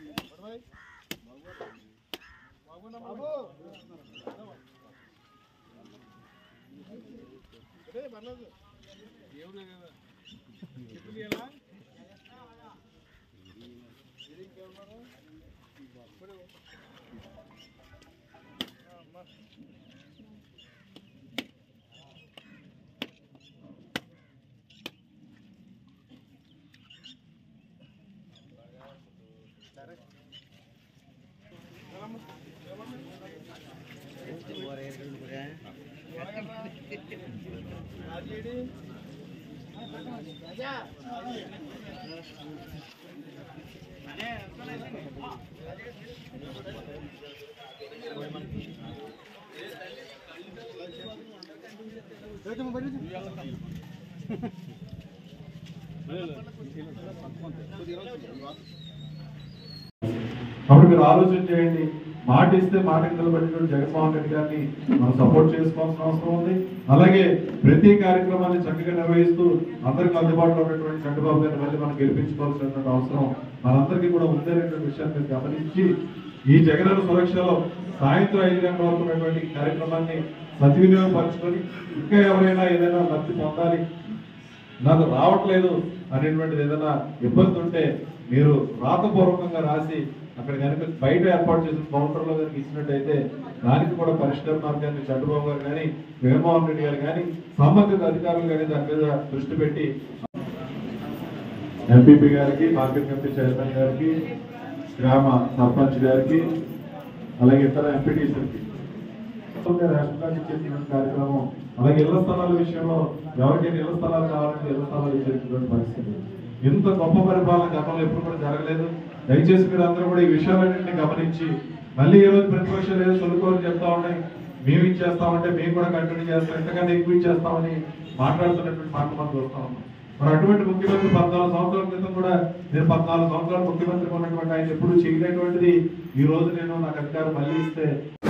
కాబట్టి మీరు ఆలోచన చేయండి మాట ఇస్తే మాట నిలబెట్టినటువంటి జగన్మోహన్ రెడ్డి గారిని మనం సపోర్ట్ చేసుకోవాల్సిన అవసరం ఉంది అలాగే ప్రతి కార్యక్రమాన్ని చక్కగా నిర్వహిస్తూ అందరికి అందుబాటులో ఉన్నటువంటి చంద్రబాబు గారిని మళ్ళీ మనం గెలిపించుకోవాల్సినటువంటి అవసరం మనందరికీ కూడా ఉందనేటువంటి విషయాన్ని మీరు గమనించి ఈ జగనన్న సురక్షలో సాయంత్రం ఐదు గంటల వరకు ఉన్నటువంటి కార్యక్రమాన్ని సద్వినియోగపరచుకొని ఇంకా ఎవరైనా ఏదైనా లబ్ధి పొందాలి నాకు రావట్లేదు అనేటువంటిది ఏదైనా ఇబ్బంది ఉంటే మీరు రాతపూర్వకంగా రాసి అక్కడ కనుక బయట ఏర్పాటు చేసిన కౌంటర్లో కనుక ఇచ్చినట్టయితే దానికి కూడా పరిష్కార మార్గాన్ని చంద్రబాబు గారు కానీ జగన్మోహన్ రెడ్డి గారు కానీ సంబంధిత అధికారులు కానీ దాని మీద దృష్టి పెట్టి ఎంపీపీ గారికి మార్కెట్ కమిటీ చైర్మన్ గారికి గ్రామ సర్పంచ్ గారికి అలాగే ఇతర ఎంపీటీసీలకి రేషన్ కార్డు ఇచ్చేటువంటి కార్యక్రమం అలాగే ఇళ్ల స్థలాల విషయంలో ఎవరికైనా ఇళ్ల స్థలాలు కావాలంటే ఇళ్ల స్థలాలు ఇచ్చేటువంటి పరిస్థితి ఇంత గొప్ప పరిపాలన గతంలో ఎప్పుడు కూడా జరగలేదు దయచేసి మీరు అందరూ కూడా ఈ విషయాలన్నింటినీ గమనించి మళ్ళీ ఈ రోజు ప్రతిపక్షాలు ఏదో చదువుకోని చెప్తా ఉన్నాయి మేము ఇచ్చేస్తామంటే మేము కూడా కంటిన్యూ చేస్తాం ఎంతకన్నా ఎక్కువ ఇచ్చేస్తామని మాట్లాడుతున్నటువంటి మాట మనం చూస్తా ఉన్నాం మరి అటువంటి ముఖ్యమంత్రి పద్నాలుగు సంవత్సరాల క్రితం కూడా నేను పద్నాలుగు సంవత్సరాలు ముఖ్యమంత్రి ఉన్నటువంటి ఆయన ఎప్పుడు చేయలేటువంటిది ఈ రోజు నేను నాకు అధికారం మళ్ళీ ఇస్తే